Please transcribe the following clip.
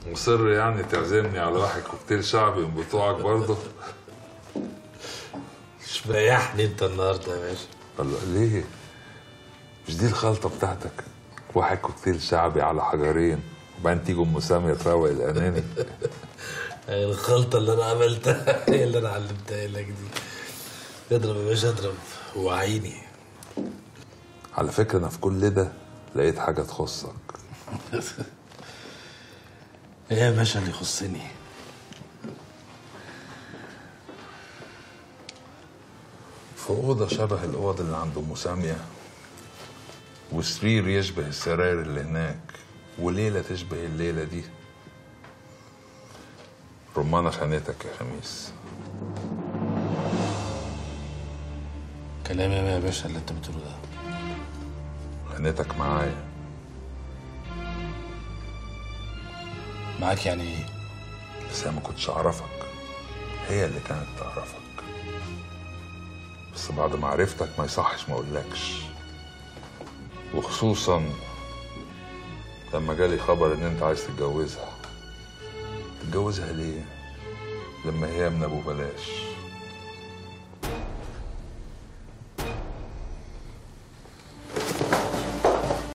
مصر يعني تعزمني على واحد كوكتيل شعبي من بتوعك برضه مش مريحني انت النهارده يا باشا الله ليه مش دي الخلطة بتاعتك واحد كوكتيل شعبي على حجرين وبعدين تيجي ام سامية تروق الاناني هي الخلطه اللي انا عملتها هي اللي انا علمتها لك دي اضرب يا باشا اضرب وعيني على فكرة انا في كل ده لقيت حاجة تخصك ايه يا باشا اللي يخصني في أوضة شبه الأوض اللي عند أم سامية وسرير يشبه السراير اللي هناك وليلة تشبه الليلة دي رمانة خانتك يا خميس كلام ايه يا باشا اللي انت بتقوله ده خانتك معايا معاك يعني ايه بس أنا ما كنتش أعرفك هي اللي كانت تعرفك بس بعد ما عرفتك ما يصحش ما أقولكش وخصوصا لما جالي خبر إن أنت عايز تتجوزها تتجوزها ليه؟ لما هي من أبو بلاش